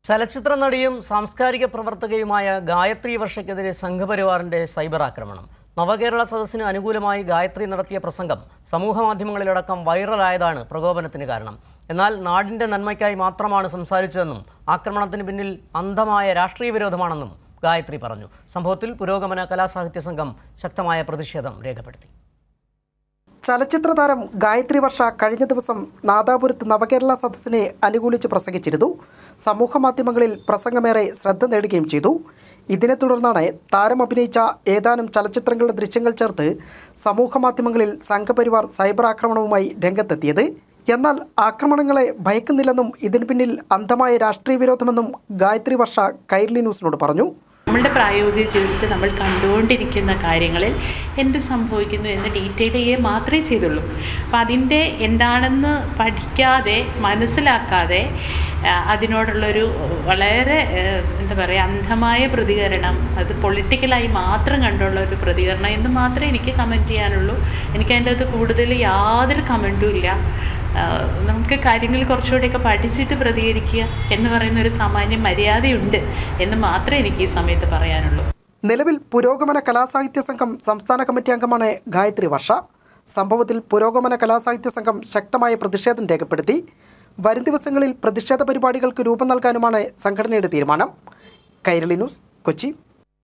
ചലച്ചിത്ര നടിയും സാംസ്കാരിക പ്രവർത്തകയുമായ ഗായത്രി വർഷയ്ക്കെതിരെ സംഘപരിവാറിന്റെ സൈബർ ആക്രമണം നവകേരള സദസ്സിന് അനുകൂലമായി ഗായത്രി നടത്തിയ പ്രസംഗം സമൂഹമാധ്യമങ്ങളിലടക്കം വൈറലായതാണ് പ്രകോപനത്തിന് കാരണം എന്നാൽ നാടിന്റെ നന്മയ്ക്കായി മാത്രമാണ് സംസാരിച്ചതെന്നും ആക്രമണത്തിന് പിന്നിൽ അന്ധമായ രാഷ്ട്രീയ വിരോധമാണെന്നും ഗായത്രി പറഞ്ഞു സംഭവത്തിൽ പുരോഗമന കലാസാഹിത്യ സംഘം ശക്തമായ പ്രതിഷേധം രേഖപ്പെടുത്തി ചലച്ചിത്ര താരം ഗായത്രി വർഷ കഴിഞ്ഞ ദിവസം നാദാപുരത്ത് നവകേരള സദസ്സിനെ അനുകൂലിച്ച് പ്രസംഗിച്ചിരുന്നു സമൂഹ മാധ്യമങ്ങളിൽ പ്രസംഗമേറെ ശ്രദ്ധ നേടുകയും ചെയ്തു ഇതിനെ തുടർന്നാണ് താരം അഭിനയിച്ച ഏതാനും ചലച്ചിത്രങ്ങളുടെ ദൃശ്യങ്ങൾ ചേർത്ത് സമൂഹ മാധ്യമങ്ങളിൽ സംഘപരിവാർ സൈബർ ആക്രമണവുമായി രംഗത്തെത്തിയത് എന്നാൽ ആക്രമണങ്ങളെ ഭയക്കുന്നില്ലെന്നും ഇതിന് പിന്നിൽ അന്ധമായ രാഷ്ട്രീയ വിരോധമെന്നും ഗായത്രി വർഷ കൈർലി ന്യൂസിനോട് പറഞ്ഞു നമ്മളുടെ പ്രായോഗിക ജീവിതത്തിൽ നമ്മൾ കണ്ടുകൊണ്ടിരിക്കുന്ന കാര്യങ്ങളിൽ എന്ത് സംഭവിക്കുന്നു എന്ന് ഡീറ്റെയിൽ ചെയ്യുക മാത്രമേ ചെയ്തുള്ളൂ അപ്പം അതിൻ്റെ എന്താണെന്ന് പഠിക്കാതെ മനസ്സിലാക്കാതെ ആ, അതിനോടുള്ളൊരു വളരെ ആ, എന്താ പറയുക അന്ധമായ പ്രതികരണം അത് പൊളിറ്റിക്കലായി മാത്രം കണ്ടുള്ള ഒരു പ്രതികരണം എന്ന് മാത്രമേ എനിക്ക് കമൻറ്റ് ചെയ്യാനുള്ളൂ എനിക്ക് അതിൻ്റെ അത് കൂടുതൽ യാതൊരു കമൻറ്റും ഇല്ല ആ, നമുക്ക് കാര്യങ്ങൾ കുറച്ചുകൂടെയൊക്കെ പഠിച്ചിട്ട് പ്രതികരിക്കുക എന്ന് പറയുന്ന ഒരു സാമാന്യ മര്യാദയുണ്ട് എന്ന് മാത്രമേ എനിക്ക് ഈ സമയത്ത് പറയാനുള്ളൂ നിലവിൽ പുരോഗമന കലാസാഹിത്യ സംഘം സംസ്ഥാന കമ്മിറ്റി അംഗമാണ് ഗായത്രി വർഷ സംഭവത്തിൽ പുരോഗമന കലാസാഹിത്യ സംഘം ശക്തമായ പ്രതിഷേധം രേഖപ്പെടുത്തി വരും ദിവസങ്ങളിൽ പ്രതിഷേധ പരിപാടികൾക്ക് രൂപം നൽകാനുമാണ് സംഘടനയുടെ തീരുമാനം കൈരളി ന്യൂസ് കൊച്ചി